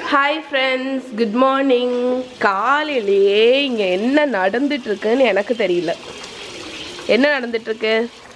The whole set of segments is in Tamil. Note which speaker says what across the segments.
Speaker 1: ஹாய் ஃப்ரெண்ட்ஸ் குட் மார்னிங் காலையிலேயே இங்கே என்ன நடந்துட்டு இருக்குன்னு எனக்கு தெரியல என்ன நடந்துட்டு இருக்கு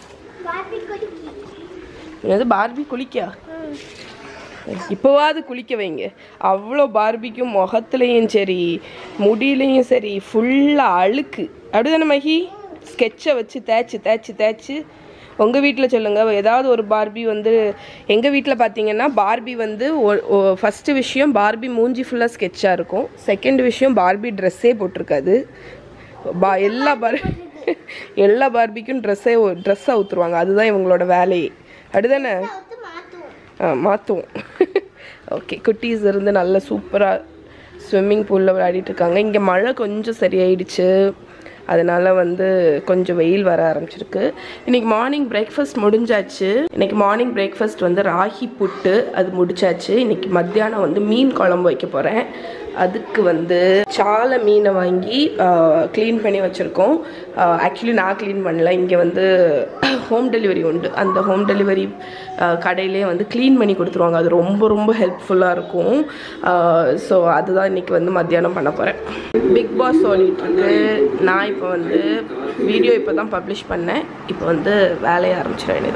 Speaker 1: என்னது பார்பி குளிக்கா இப்போவாது குளிக்க வைங்க அவ்வளோ பார்பிக்கும் முகத்துலேயும் சரி முடியிலையும் சரி ஃபுல்லாக அழுக்கு அப்படிதானே மகி ஸ்கெட்சை வச்சு தேய்ச்சி தேய்ச்சி தேய்ச்சி உங்கள் வீட்டில் சொல்லுங்கள் ஏதாவது ஒரு பார்பி வந்து எங்கள் வீட்டில் பார்த்தீங்கன்னா பார்பி வந்து ஃபஸ்ட்டு விஷயம் பார்பி மூஞ்சி ஃபுல்லாக ஸ்கெட்சாக இருக்கும் செகண்ட் விஷயம் பார்பி ட்ரெஸ்ஸே போட்டிருக்காது பா எல்லா பார் எல்லா பார்பிக்கும் ட்ரெஸ்ஸே ட்ரெஸ்ஸை ஊற்றுருவாங்க அதுதான் இவங்களோட வேலையே அப்படிதானே ஆ மாற்றுவோம் ஓகே குட்டீஸ் இருந்து நல்ல சூப்பராக ஸ்விம்மிங் பூலில் விளையாடிட்டு இருக்காங்க இங்கே மழை கொஞ்சம் சரியாயிடுச்சு அதனால வந்து கொஞ்சம் வெயில் வர ஆரம்பிச்சிருக்கு இன்னைக்கு மார்னிங் பிரேக்ஃபாஸ்ட் முடிஞ்சாச்சு இன்னைக்கு மார்னிங் பிரேக்ஃபாஸ்ட் வந்து ராகி புட்டு அது முடிச்சாச்சு இன்னைக்கு மத்தியானம் வந்து மீன் குழம்பு வைக்க போகிறேன் அதுக்கு வந்து சாலை மீனை வாங்கி க்ளீன் பண்ணி வச்சுருக்கோம் ஆக்சுவலி நான் க்ளீன் பண்ணல இங்கே வந்து ஹோம் டெலிவரி உண்டு அந்த ஹோம் டெலிவரி கடையிலே வந்து க்ளீன் பண்ணி கொடுத்துருவாங்க அது ரொம்ப ரொம்ப ஹெல்ப்ஃபுல்லாக இருக்கும் ஸோ அதுதான் இன்றைக்கி வந்து மத்தியானம் பண்ண போகிறேன் பிக் பாஸ் சொல்லிட்டு இருக்கு நான் இப்போ வந்து வீடியோ இப்போ தான் பப்ளிஷ் பண்ணேன் இப்போ வந்து வேலையை ஆரம்பிச்சிட வேண்டியதான்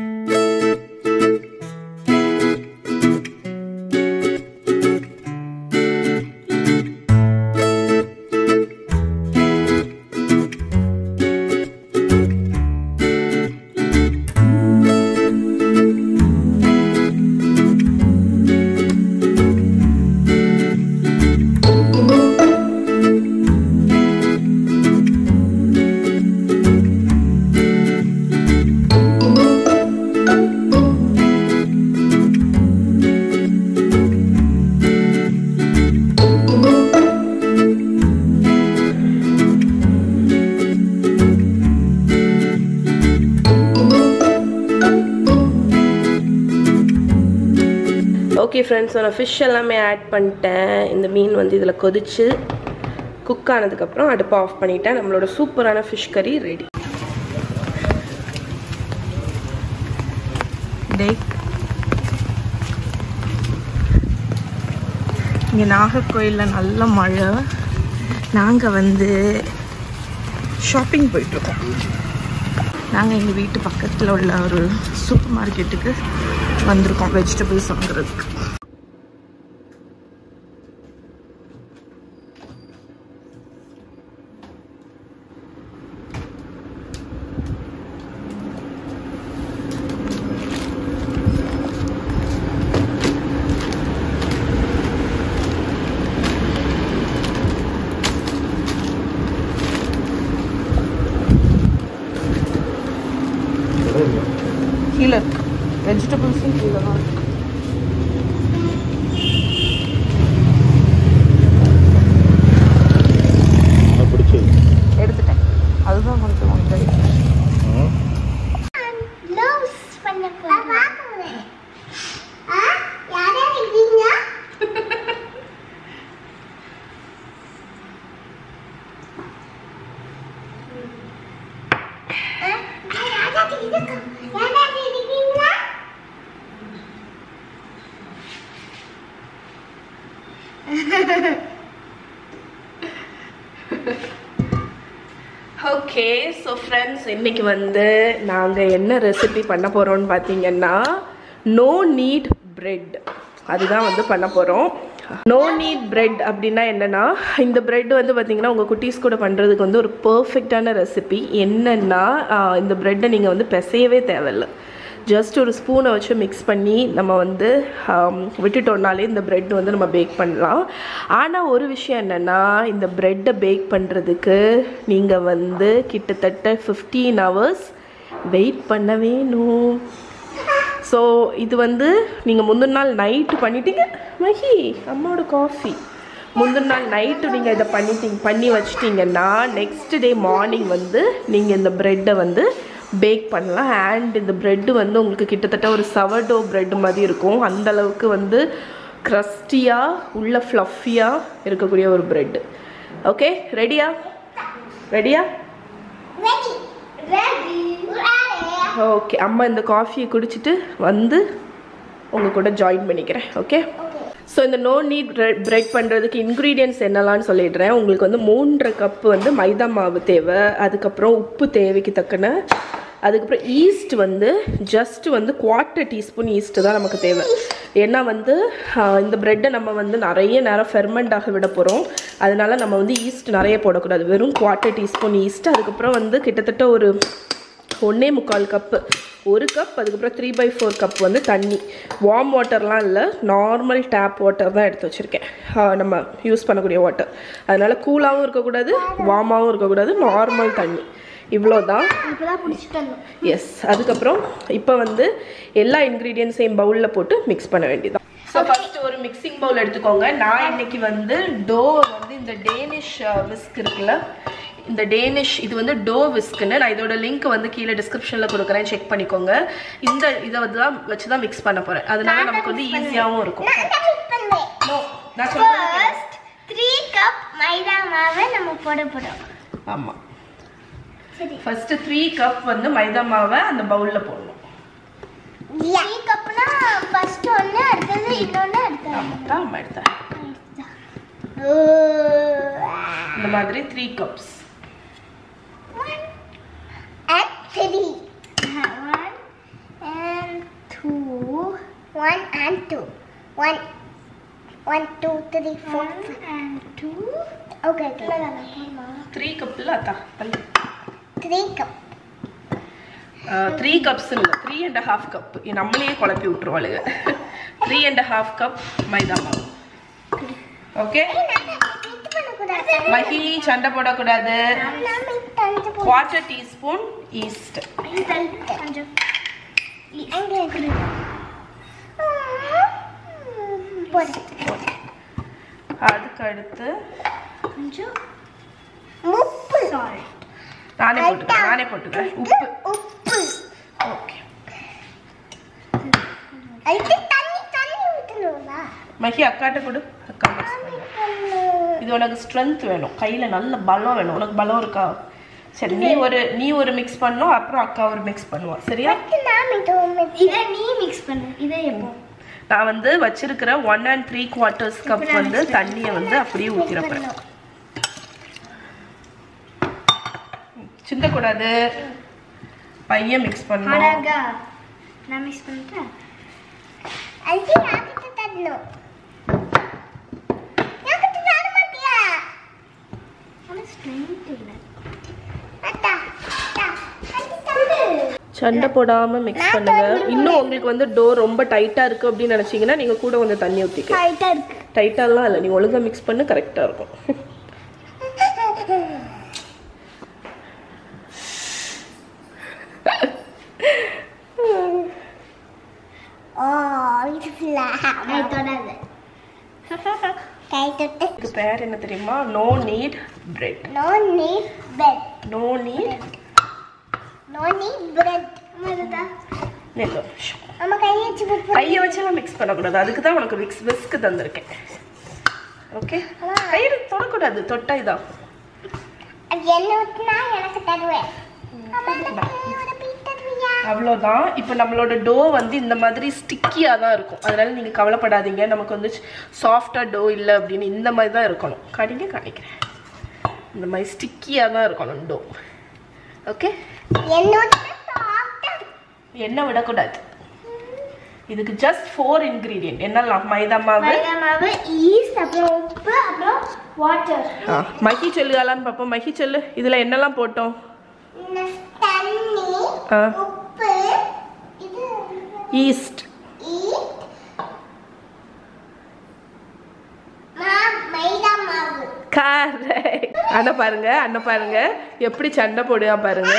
Speaker 1: ஓகே ஃப்ரெண்ட்ஸ் நான் ஃபிஷ் எல்லாமே ஆட் பண்ணிட்டேன் இந்த மீன் வந்து இதில் கொதிச்சு குக் ஆனதுக்கப்புறம் அடுப்பை ஆஃப் பண்ணிட்டேன் நம்மளோட சூப்பரான ஃபிஷ் கறி ரெடி டேக் இங்கே நாகர்கோயிலில் நல்ல மழை நாங்கள் வந்து ஷாப்பிங் போயிட்டுருக்கோம் நாங்கள் எங்கள் வீட்டு பக்கத்தில் உள்ள ஒரு சூப்பர் மார்க்கெட்டுக்கு வந்திருக்கோம் வெஜிடபிள்ஸ் வாங்குறதுக்கு கீழே இருக்கு வெஜிடபிள்ஸும் கீழே தான் இருக்கு
Speaker 2: பிடிச்சது
Speaker 1: எடுத்துட்டேன் அதுதான் கொஞ்சம் வந்து
Speaker 3: க்ளவுஸ் பண்ண போறேன் ஆ யாரா இருக்கீங்க யாரா இருக்கீங்க யாரா இருக்கீங்க
Speaker 1: ஓகே ஸோ ஃப்ரெண்ட்ஸ் இன்னைக்கு வந்து நாங்கள் என்ன ரெசிபி பண்ண போகிறோம்னு பார்த்தீங்கன்னா நோ நீட் பிரெட் அதுதான் வந்து பண்ண போகிறோம் நோ நீட் பிரெட் அப்படின்னா என்னென்னா இந்த பிரெட் வந்து பார்த்தீங்கன்னா உங்கள் குட்டீஸ் கூட பண்ணுறதுக்கு வந்து ஒரு பர்ஃபெக்டான ரெசிபி என்னென்னா ஆஹ், இந்த ப்ரெட்டை நீங்கள் வந்து பிசையவே தேவையில்ல ஜஸ்ட் ஒரு ஸ்பூனை வச்சு மிக்ஸ் பண்ணி நம்ம வந்து ஆம், விட்டுட்டோம்னாலே இந்த பிரெட் வந்து நம்ம பேக் பண்ணலாம் ஆனால் ஒரு விஷயம் என்னென்னா இந்த ப்ரெட்டை பேக் பண்ணுறதுக்கு நீங்கள் வந்து கிட்டத்தட்ட ஃபிஃப்டீன் ஹவர்ஸ் வெயிட் பண்ண வேணும் ஸோ இது வந்து நீங்கள் முந்தின நாள் நைட்டு பண்ணிட்டீங்க மஹி அம்மாவோட காஃபி முந்தின நாள் நைட்டு நீங்கள் இதை பண்ணிட்டீங்க பண்ணி வச்சிட்டிங்கன்னா நெக்ஸ்ட் டே மார்னிங் வந்து நீங்கள் இந்த ப்ரெட்டை வந்து பேக் பண்ணலாம் அண்ட் இந்த ப்ரெட்டு வந்து உங்களுக்கு கிட்டத்தட்ட ஒரு சவர்டோ பிரெட் மாதிரி இருக்கும் அந்த அளவுக்கு வந்து க்ரஸ்டியாக உள்ள ஃப்ளஃபியாக இருக்கக்கூடிய ஒரு ப்ரெட்டு ஓகே ரெடியா ரெடியா
Speaker 3: ரெடி ரெடி ரெடி
Speaker 1: ஓகே அம்மா இந்த காஃபியை குடிச்சிட்டு வந்து உங்கள் கூட ஜாயின் பண்ணிக்கிறேன் ஓகே ஸோ இந்த நோ நீட் பிரெட் பண்ணுறதுக்கு இன்க்ரீடியன்ஸ் என்னலான்னு சொல்லிடுறேன் உங்களுக்கு வந்து மூன்றரை கப்பு வந்து மைதா மாவு தேவை அதுக்கப்புறம் உப்பு தேவைக்கு தக்கன அதுக்கப்புறம் ஈஸ்ட் வந்து ஜஸ்ட் வந்து குவார்ட்டர் டீஸ்பூன் ஈஸ்ட் தான் நமக்கு தேவை ஏன்னா வந்து ஆஹ், இந்த ப்ரெட்டை நம்ம வந்து நிறைய நேரம் ஃபெர்மெண்ட் ஆக விட போகிறோம் அதனால நம்ம வந்து ஈஸ்ட் நிறைய போடக்கூடாது வெறும் குவார்ட்டர் டீஸ்பூன் ஈஸ்ட் அதுக்கப்புறம் வந்து கிட்டத்தட்ட ஒரு ஒன்றே முக்கால் கப்பு ஒரு கப் அதுக்கப்புறம் த்ரீ பை ஃபோர் கப் வந்து தண்ணி வார்ம் வாட்டர்லாம் இல்லை நார்மல் டேப் வாட்டர் தான் எடுத்து வச்சுருக்கேன் நம்ம யூஸ் பண்ணக்கூடிய வாட்டர் அதனால் கூலாகவும் இருக்கக்கூடாது வார்மாகவும் இருக்கக்கூடாது நார்மல் தண்ணி இவ்வளோ தான்
Speaker 3: இப்பதான் பிடிச்சிட்டு வந்தோம்
Speaker 1: எஸ் அதுக்கப்புறம் இப்போ வந்து எல்லா இன்க்ரீடியன்ஸையும் பவுலில் போட்டு மிக்ஸ் பண்ண வேண்டியதான் ஸோ ஃபர்ஸ்ட் ஒரு மிக்சிங் பவுல் எடுத்துக்கோங்க நான் இன்னைக்கு வந்து டோ வந்து இந்த டேனிஷ் விஸ்க் இருக்குல்ல இந்த டேனிஷ் இது வந்து டோ விஸ்க்குன்னு நான் இதோட லிங்க் வந்து கீழே டிஸ்கிரிப்ஷனில் கொடுக்குறேன் செக் பண்ணிக்கோங்க இந்த இதை வந்து தான் வச்சு தான் மிக்ஸ் பண்ண போகிறேன் அதனால நமக்கு வந்து ஈஸியாகவும் இருக்கும்
Speaker 3: நான் தான் மிக்ஸ் பண்ணுவேன்
Speaker 1: No, நான் சொல்றேன்
Speaker 3: ஃபர்ஸ்ட் த்ரீ கப் மைதா மாவை நம்ம போட போறோம்
Speaker 1: ஆமாம்
Speaker 3: சரி
Speaker 1: ஃபர்ஸ்ட் த்ரீ கப் வந்து மைதா மாவை அந்த பவுலில் போடணும்
Speaker 3: த்ரீ கப்னா ஃபர்ஸ்ட் ஒன்று அடுத்தது இன்னொன்று அடுத்தது
Speaker 1: ஆமாம் ஆமாம் எடுத்தேன் இந்த மாதிரி three cups
Speaker 3: One and three. One and two. One and two. One, one, two, three, four. One and two. Okay, okay.
Speaker 1: Three கப்பில் அத்தா
Speaker 3: Three cup.
Speaker 1: த்ரீ கப்ஸ் இல்லை த்ரீ அண்ட் ஹாஃப் கப் நம்மளையே குழப்பி விட்டுருவாளுங்க த்ரீ அண்ட் ஹாஃப் கப் மைதா மாவு ஓகே மஹி சண்டை போடக்கூடாது குவார்ட்டர் டீஸ்பூன் ஈஸ்ட் அதுக்கு அடுத்து
Speaker 3: கொஞ்சம் உப்பு
Speaker 1: நானே போட்டுக்கிறேன் நானே போட்டுக்கிறேன் உப்பு
Speaker 3: உப்பு
Speaker 1: ஓகே
Speaker 3: அதுக்கு தண்ணி தண்ணி ஊற்றணும்ல
Speaker 1: மஹி அக்காட்ட கொடு அக்கா mix பண்ணு. இது உனக்கு ஸ்ட்ரென்த் வேணும் கையில் நல்ல பலம் வேணும் உனக்கு பலம் இருக்கா சரி நீ ஒரு நீ ஒரு மிக்ஸ் பண்ணும் அப்புறம் அக்கா ஒரு மிக்ஸ் பண்ணுவா சரியா
Speaker 3: இதை நீ மிக்ஸ் பண்ணு இதை எப்போ
Speaker 1: நான் வந்து வச்சிருக்கிற one and three quarters cup வந்து தண்ணியை வந்து அப்படியே ஊற்றிடப்பேன் சிந்தக்கூடாது பையன் மிக்ஸ் பண்ணும்
Speaker 3: அழகா நான் மிக்ஸ் பண்ணிட்டேன் அது யாக்கிட்ட தரணும் யாக்கிட்ட தர மாட்டியா ஆனா ஸ்ட்ரென்த் இல்ல அத்தா அத்தா அது தரு
Speaker 1: சண்டை போடாம மிக்ஸ் பண்ணுங்க இன்னும் உங்களுக்கு வந்து டோ ரொம்ப டைட்டா இருக்கு அப்படின்னு நினைச்சீங்கன்னா நீங்க கூட வந்து தண்ணி ஊத்திக்க
Speaker 3: டைட்டா இருக்கு
Speaker 1: டைட்டாலாம் இல்லை நீ ஒழுங்கா மிக்ஸ் பண்ணு கரெக்டா இருக்கும்
Speaker 3: ஓ இது கை தொடாத கை தொட்டு
Speaker 1: இதுக்கு பேர் என்ன தெரியுமா no knead bread
Speaker 3: no knead bed
Speaker 1: no knead
Speaker 3: no knead bread மருதா
Speaker 1: நெல்லோ
Speaker 3: நம்ம கையை வச்சு போட்டு
Speaker 1: கையை வச்செல்லாம் மிக்ஸ் பண்ணக்கூடாது அதுக்கு தான் உனக்கு விக்ஸ் விஸ்க் தந்திருக்கேன் ஓகே கையில் தொடக்கூடாது தொட்டா இதான்
Speaker 3: அது என்ன ஊத்துனா எனக்கு தருவேன் அம்மா எனக்கு ஒரு பீட் தருவியா
Speaker 1: அவ்வளோதான் இப்போ நம்மளோட டோ வந்து இந்த மாதிரி ஸ்டிக்கியாக தான் இருக்கும் அதனால நீங்கள் கவலைப்படாதீங்க நமக்கு வந்து சாஃப்டாக டோ இல்லை அப்படின்னு இந்த மாதிரி தான் இருக்கணும் கடிங்க காணிக்கிறேன் இந்த மாதிரி ஸ்டிக்கியாக தான் இருக்கணும் டோ ஓகே
Speaker 3: என்னோட சாப்பிட்டா
Speaker 1: எண்ணெய் விடக்கூடாது இதுக்கு ஜஸ்ட் ஃபோர் இன்க்ரீடியன்ட் என்னெல்லாம் மைதா மாவு
Speaker 3: மைதா மாவு ஈஸ்ட் அப்புறம் உப்பு அப்புறம் வாட்டர்
Speaker 1: ஆ, மஹி சொல்லுகலான்னு பார்ப்போம் மஹி சொல்லு இதில் என்னெல்லாம் போட்டோம்
Speaker 3: தண்ணி
Speaker 1: ஆ
Speaker 3: உப்பு இது
Speaker 1: ஈஸ்ட்
Speaker 3: ஈஸ்ட் மா மைதா மாவு
Speaker 1: கரெக்ட் அண்ணன் பாருங்க அண்ணன் பாருங்க எப்படி சண்டை போடுவா பாருங்க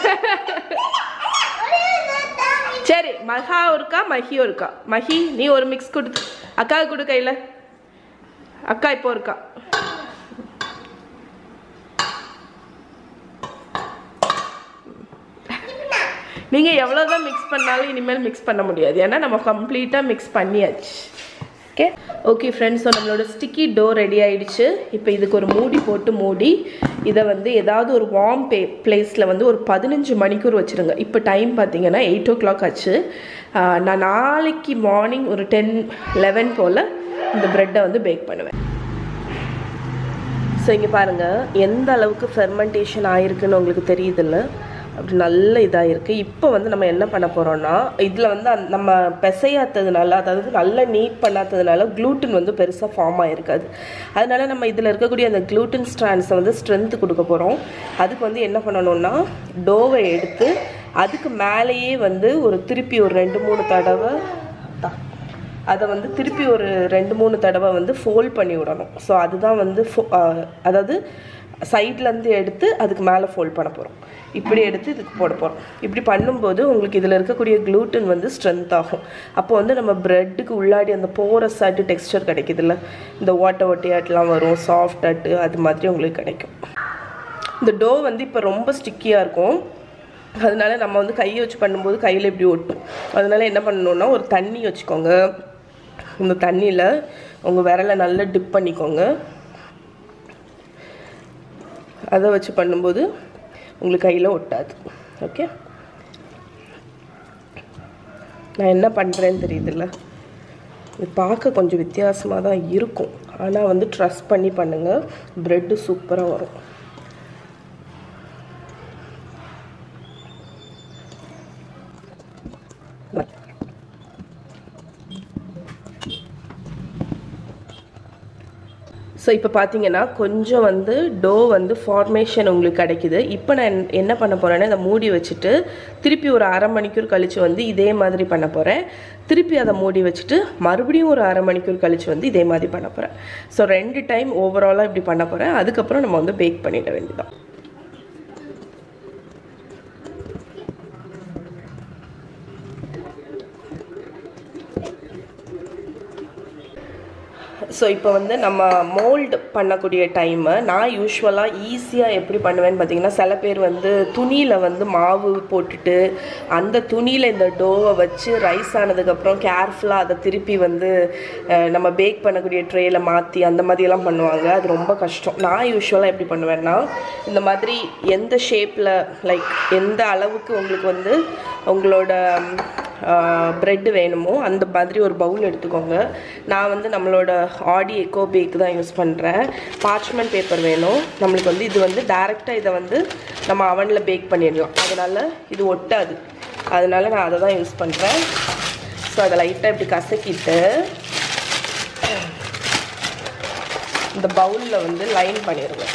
Speaker 1: சரி மகா இருக்கா மஹியும் இருக்கா மஹி நீ ஒரு மிக்ஸ் கொடுத்து அக்காவுக்கு கொடு கையில் அக்கா இப்போ இருக்கா நீங்கள் எவ்வளோதான் மிக்ஸ் பண்ணாலும் இனிமேல் மிக்ஸ் பண்ண முடியாது ஏன்னா நம்ம கம்ப்ளீட்டாக மிக்ஸ் பண்ணியாச்சு ஓகே ஓகே ஃப்ரெண்ட்ஸ் ஸோ நம்மளோட ஸ்டிக்கி டோ ரெடி ஆயிடுச்சு இப்போ இதுக்கு ஒரு மூடி போட்டு மூடி இதை வந்து ஏதாவது ஒரு வார்ம் பே பிளேஸில் வந்து ஒரு பதினஞ்சு மணிக்கூர் வச்சுருங்க இப்போ டைம் பார்த்தீங்கன்னா எயிட் ஓ கிளாக் ஆச்சு ஆஹ் நான் நாளைக்கு மார்னிங் ஒரு டென் லெவன் போல் இந்த ப்ரெட்டை வந்து பேக் பண்ணுவேன் ஸோ இங்கே பாருங்கள் எந்த அளவுக்கு ஃபெர்மெண்டேஷன் ஆயிருக்குன்னு உங்களுக்கு தெரியுதுல்ல அப்படி நல்ல இதாக இருக்குது இப்போ வந்து நம்ம என்ன பண்ண போகிறோம்னா இதில் வந்து அந்த- நம்ம பிசையாத்ததுனால அதாவது நல்லா நீட் பண்ணாததுனால க்ளூட்டன் வந்து பெருசாக ஃபார்ம் ஆகிருக்காது அதனால நம்ம இதில் இருக்கக்கூடிய அந்த க்ளூட்டன் ஸ்ட்ராண்ட்ஸை வந்து ஸ்ட்ரென்த் கொடுக்க போகிறோம் அதுக்கு வந்து என்ன பண்ணணும்னா டோவை எடுத்து அதுக்கு மேலேயே வந்து ஒரு திருப்பி ஒரு ரெண்டு மூணு தடவை தா- அதை வந்து திருப்பி ஒரு ரெண்டு மூணு தடவை வந்து ஃபோல்ட் பண்ணி விடணும் ஸோ அதுதான் வந்து fo- ஆஹ் அதாவது சைட்லேருந்து எடுத்து அதுக்கு மேலே ஃபோல்ட் பண்ண போகிறோம் இப்படி எடுத்து இதுக்கு போட போகிறோம் இப்படி பண்ணும்போது உங்களுக்கு இதில் இருக்கக்கூடிய gluten வந்து ஸ்ட்ரென்த் ஆகும் அப்போ வந்து நம்ம ப்ரெட்டுக்கு உள்ளாடி அந்த போரஸ் ஆட்டு டெக்ஸ்டர் கிடைக்குதுல்ல இந்த ஓட்டை ஒட்டையாட்டெலாம் வரும் சாஃப்ட் ஆட்டு அது மாதிரி உங்களுக்கு கிடைக்கும் இந்த டோ வந்து இப்போ ரொம்ப ஸ்டிக்கியாக இருக்கும் அதனால நம்ம வந்து கையை வச்சு பண்ணும்போது கையில் இப்படி ஒட்டும் அதனால என்ன பண்ணணும்னா ஒரு தண்ணி வச்சுக்கோங்க இந்த தண்ணியில் உங்கள் விரலை நல்லா டிப் பண்ணிக்கோங்க அதை வச்சு பண்ணும்போது உங்களுக்கு கையில் ஒட்டாது ஓகே நான் என்ன பண்ணுறேன்னு தெரியுதுல்ல இது பார்க்க கொஞ்சம் வித்தியாசமாக தான் இருக்கும் ஆனால் வந்து ட்ரஸ்ட் பண்ணி பண்ணுங்கள் ப்ரெட்டு சூப்பராக வரும் ஸோ இப்போ பார்த்தீங்கன்னா கொஞ்சம் வந்து டோ வந்து ஃபார்மேஷன் உங்களுக்கு கிடைக்குது இப்போ நான் என்ன- என்ன பண்ண போகிறேன்னா இதை மூடி வச்சுட்டு திருப்பி ஒரு அரை மணிக்கூர் கழித்து வந்து இதே மாதிரி பண்ண போகிறேன் திருப்பி அதை மூடி வச்சுட்டு மறுபடியும் ஒரு அரை மணிக்கூர் கழித்து வந்து இதே மாதிரி பண்ண போகிறேன் ஸோ ரெண்டு டைம் ஓவராலாக இப்படி பண்ண போகிறேன் அதுக்கப்புறம் நம்ம வந்து பேக் பண்ணிட வேண்டியதான் ஸோ இப்போ வந்து நம்ம மோல்டு பண்ணக்கூடிய டைமு நான் யூஸ்வலாக ஈஸியாக எப்படி பண்ணுவேன்னு பார்த்தீங்கன்னா சில பேர் வந்து துணியில் வந்து மாவு போட்டுட்டு அந்த துணியில் இந்த டோவை வச்சு ரைஸ் ஆனதுக்கப்புறம் கேர்ஃபுல்லாக அதை திருப்பி வந்து அஹ், நம்ம பேக் பண்ணக்கூடிய ட்ரேயில் மாற்றி அந்த மாதிரியெல்லாம் பண்ணுவாங்க அது ரொம்ப கஷ்டம் நான் யூஸ்வலாக எப்படி பண்ணுவேன்னா இந்த மாதிரி எந்த ஷேப்பில் லைக் எந்த அளவுக்கு உங்களுக்கு வந்து உங்களோட ப்ரெட் வேணுமோ அந்த மாதிரி ஒரு பவுல் எடுத்துக்கோங்க நான் வந்து நம்மளோட ஆடி எக்கோ பேக் தான் யூஸ் பண்ணுறேன் பார்ச்மெண்ட் பேப்பர் வேணும் நம்மளுக்கு வந்து இது வந்து டேரெக்டாக இதை வந்து நம்ம அவனில் பேக் பண்ணிடலாம் அதனால் இது ஒட்டாது அதனால நான் அதை தான் யூஸ் பண்ணுறேன் ஸோ அதை லைட்டாக இப்படி கசக்கிட்டு இந்த பவுலில் வந்து லைன் பண்ணிடுங்க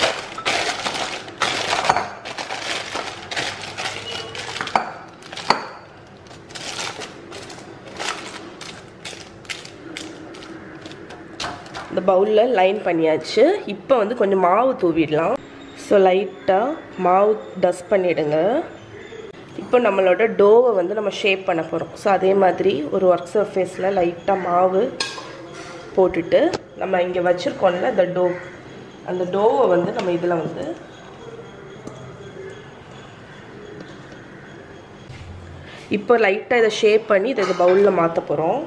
Speaker 1: இந்த பவுலில் லைன் பண்ணியாச்சு இப்போ வந்து கொஞ்சம் மாவு தூவிடலாம் ஸோ லைட்டாக மாவு டஸ்ட் பண்ணிவிடுங்க இப்போ நம்மளோட டோவை வந்து நம்ம ஷேப் பண்ண போகிறோம் ஸோ அதே மாதிரி ஒரு ஒர்க் சர்ஃபேஸில் லைட்டாக மாவு போட்டுட்டு நம்ம இங்கே வச்சுருக்கோம்ல அந்த டோ அந்த டோவை வந்து நம்ம இதில் வந்து இப்போ லைட்டாக இதை ஷேப் பண்ணி இதை இந்த பவுலில் மாற்ற போகிறோம்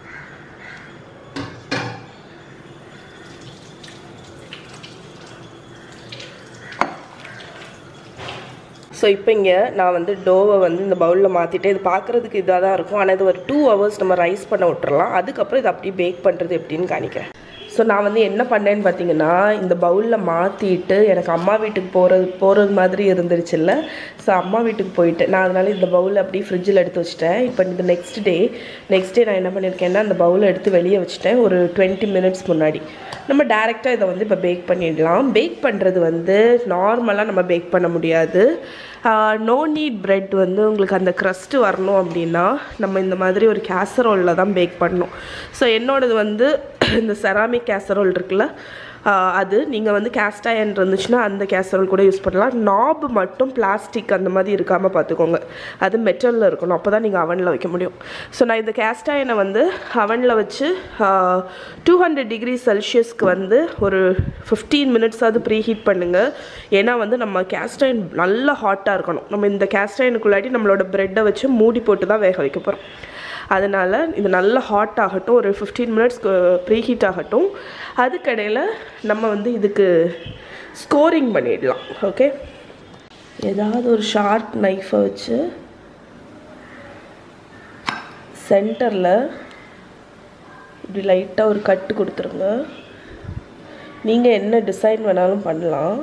Speaker 1: ஸோ இப்போ இங்கே நான் வந்து டோவை வந்து இந்த பவுலில் மாற்றிட்டு இது பார்க்குறதுக்கு இதாக தான் இருக்கும் ஆனால் இது ஒரு டூ ஹவர்ஸ் நம்ம ரைஸ் பண்ண விட்டுறலாம் அதுக்கப்புறம் இதை அப்படியே பேக் பண்ணுறது எப்படின்னு காணிக்கிறேன் ஸோ நான் வந்து என்ன பண்ணேன்னு பார்த்தீங்கன்னா இந்த பவுலில் மாற்றிட்டு எனக்கு அம்மா வீட்டுக்கு போகிறது போகிறது மாதிரி இருந்துருச்சுல்ல ஸோ அம்மா வீட்டுக்கு போயிட்டு நான் அதனால இந்த பவுலை அப்படியே ஃப்ரிட்ஜில் எடுத்து வச்சுட்டேன் இப்போ இந்த நெக்ஸ்ட் டே நெக்ஸ்ட் டே நான் என்ன பண்ணியிருக்கேன்னா அந்த பவுலை எடுத்து வெளியே வச்சுட்டேன் ஒரு டுவெண்ட்டி மினிட்ஸ் முன்னாடி நம்ம டேரெக்டாக இதை வந்து இப்போ பேக் பண்ணிடலாம் பேக் பண்ணுறது வந்து நார்மலாக நம்ம பேக் பண்ண முடியாது நோ நீட் பிரெட் வந்து உங்களுக்கு அந்த க்ரஸ்ட்டு வரணும் அப்படின்னா நம்ம இந்த மாதிரி ஒரு கேசரோலில் தான் பேக் பண்ணணும் ஸோ என்னோடது வந்து இந்த செராமிக் கேசரோல் இருக்குல்ல ஆஹ் அது நீங்கள் வந்து கேஸ்ட் அயன் இருந்துச்சுன்னா அந்த கேசரோல் கூட யூஸ் பண்ணலாம் நாப் மட்டும் பிளாஸ்டிக் அந்த மாதிரி இருக்காமல் பார்த்துக்கோங்க அது மெட்டலில் இருக்கணும் அப்போ தான் நீங்கள் அவனில் வைக்க முடியும் ஸோ நான் இந்த கேஸ்ட் அயனை வந்து அவனில் வச்சு டூ ஹண்ட்ரட் டிகிரி செல்சியஸ்க்கு வந்து ஒரு ஃபிஃப்டீன் மினிட்ஸாவது ப்ரீ ஹீட் பண்ணுங்கள் ஏன்னா வந்து நம்ம கேஸ்ட் அயன் நல்லா ஹாட்டாக இருக்கணும் நம்ம இந்த கேஸ்ட் அயனுக்குள்ளாடி நம்மளோட ப்ரெட்டை வச்சு மூடி போட்டு தான் வேக வைக்க போகிறோம் அதனால் இது நல்லா ஹாட் ஆகட்டும் ஒரு ஃபிஃப்டீன் மினிட்ஸ்க்கு ப்ரீ ஹீட் ஆகட்டும் அதுக்கடையில் நம்ம வந்து இதுக்கு ஸ்கோரிங் பண்ணிடலாம் ஓகே ஏதாவது ஒரு ஷார்ப் நைஃபை வச்சு சென்டரில் இப்படி லைட்டாக ஒரு கட்டு கொடுத்துருங்க நீங்கள் என்ன டிசைன் வேணாலும் பண்ணலாம்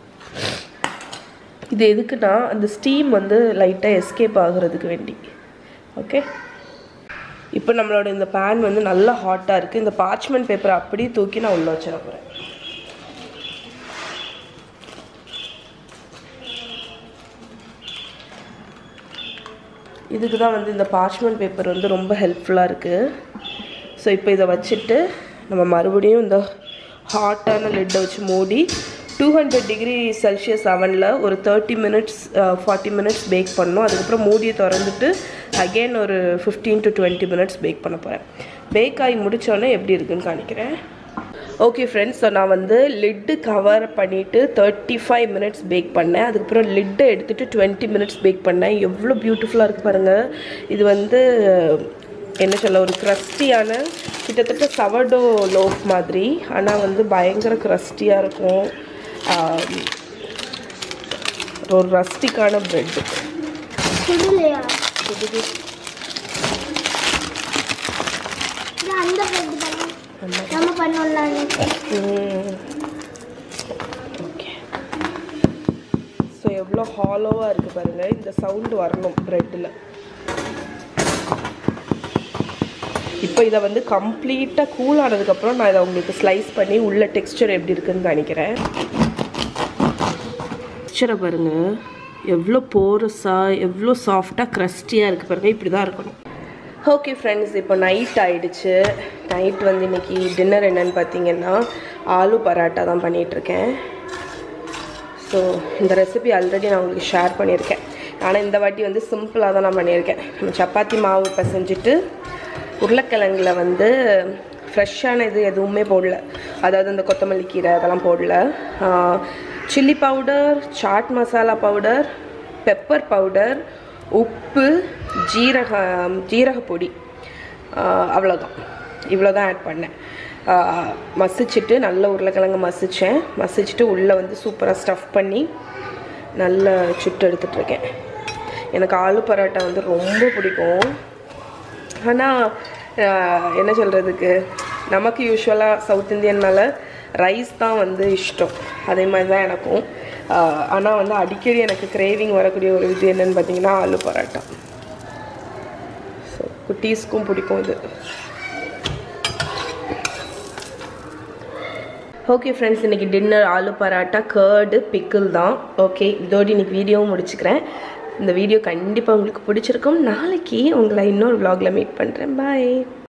Speaker 1: இது எதுக்குன்னா அந்த ஸ்டீம் வந்து லைட்டாக எஸ்கேப் ஆகுறதுக்கு வேண்டி ஓகே இப்போ நம்மளோட இந்த பேன் வந்து நல்லா ஹாட்டாக இருக்குது இந்த பார்ச்மெண்ட் பேப்பரை அப்படியே தூக்கி நான் உள்ளே வச்சிட போகிறேன் இதுக்கு தான் வந்து இந்த பார்ச்மெண்ட் பேப்பர் வந்து ரொம்ப ஹெல்ப்ஃபுல்லாக இருக்குது ஸோ இப்போ இதை வச்சுட்டு நம்ம மறுபடியும் இந்த ஹாட்டான லிட்டை வச்சு மூடி டூ ஹண்ட்ரட் டிகிரி செல்சியஸ் அவனில் ஒரு thirty minutes forty minutes bake பண்ணணும் அதுக்கப்புறம் மூடியை திறந்துட்டு அகெயின் ஒரு fifteen to twenty minutes bake பண்ண போகிறேன் பேக் ஆகி முடித்தோடனே எப்படி இருக்குன்னு காணிக்கிறேன் ஓகே ஃப்ரெண்ட்ஸ் ஸோ நான் வந்து லிட்டு கவர் பண்ணிவிட்டு தேர்ட்டி ஃபைவ் மினிட்ஸ் பேக் பண்ணேன் அதுக்கப்புறம் லிட்டை எடுத்துகிட்டு டுவெண்ட்டி மினிட்ஸ் பேக் பண்ணேன் எவ்வளோ பியூட்டிஃபுல்லாக இருக்குது பாருங்கள் இது வந்து என்ன சொல்ல ஒரு க்ரஸ்டியான கிட்டத்தட்ட சவர்டோ லோஃப் மாதிரி ஆனால் வந்து பயங்கர க்ரஸ்டியாக இருக்கும் ஆம், ஒரு ரஸ்டிக்கான ப்ரெட்டு
Speaker 3: சுடலையா இது அந்த பிரெட் தானே நம்ம பண்ணோம்ல அன்னைக்கு.
Speaker 1: ஓகே ஸோ எவ்வளோ ஹாலோவாக இருக்குது பாருங்கள் இந்த சவுண்டு வரணும் ப்ரெட்டில் இப்போ இதை வந்து கம்ப்ளீட்டாக கூல் ஆனதுக்கப்புறம் நான் இதை உங்களுக்கு ஸ்லைஸ் பண்ணி உள்ள டெக்ஸ்சர் எப்படி இருக்குன்னு காணிக்கிறேன் டெக்ஸ்சரை பாருங்கள் எவ்வளோ போரஸாக எவ்வளோ சாஃப்டாக க்ரஸ்டியாக இருக்குது பாருங்கள் இப்படி தான் இருக்கணும் ஓகே ஃப்ரெண்ட்ஸ் இப்போ நைட் ஆயிடுச்சு நைட் வந்து இன்னைக்கு டின்னர் என்னன்னு பார்த்தீங்கன்னா ஆலு பராட்டா தான் பண்ணிகிட்ருக்கேன் ஸோ இந்த ரெசிபி ஆல்ரெடி நான் உங்களுக்கு ஷேர் பண்ணியிருக்கேன் ஆனால் இந்த வாட்டி வந்து சிம்பிளாக தான் நான் பண்ணியிருக்கேன் நம்ம சப்பாத்தி மாவு பிசைஞ்சிட்டு உருளைக்கிழங்குல வந்து ஃப்ரெஷ்ஷான இது எதுவுமே போடல அதாவது இந்த கொத்தமல்லி கீரை அதெல்லாம் போடல chilli powder chaat masala powder pepper powder உப்பு ஜீரகம் ஜீரகப்பொடி அவ்வளோதான் இவ்வளோ தான் ஆட் பண்ணேன் ஆஹ் மசிச்சுட்டு நல்ல உருளைக்கிழங்கு மசித்தேன் மசிச்சுட்டு உள்ளே வந்து சூப்பராக ஸ்டஃப் பண்ணி நல்லா சுட்டு எடுத்துட்ருக்கேன் எனக்கு ஆலு பரோட்டா வந்து ரொம்ப பிடிக்கும் ஆனால் என்ன சொல்கிறதுக்கு நமக்கு யூஸ்வலாக சவுத் இந்தியன்னால ரைஸ் தான் வந்து இஷ்டம் அதே மாதிரி தான் எனக்கும் ஆனால் வந்து அடிக்கடி எனக்கு கிரேவிங் வரக்கூடிய ஒரு இது என்னன்னு பார்த்தீங்கன்னா ஆலு பரோட்டா ஸோ குட்டீஸ்க்கும் பிடிக்கும் இது ஓகே ஃப்ரெண்ட்ஸ் இன்றைக்கி dinner aloo paratha curd pickle தான் ஓகே இதோடு இன்னைக்கு வீடியோவும் முடிச்சுக்கிறேன் இந்த வீடியோ கண்டிப்பாக உங்களுக்கு பிடிச்சிருக்கும் நாளைக்கு உங்களை இன்னொரு vlogல மீட் பண்ணுறேன் பாய்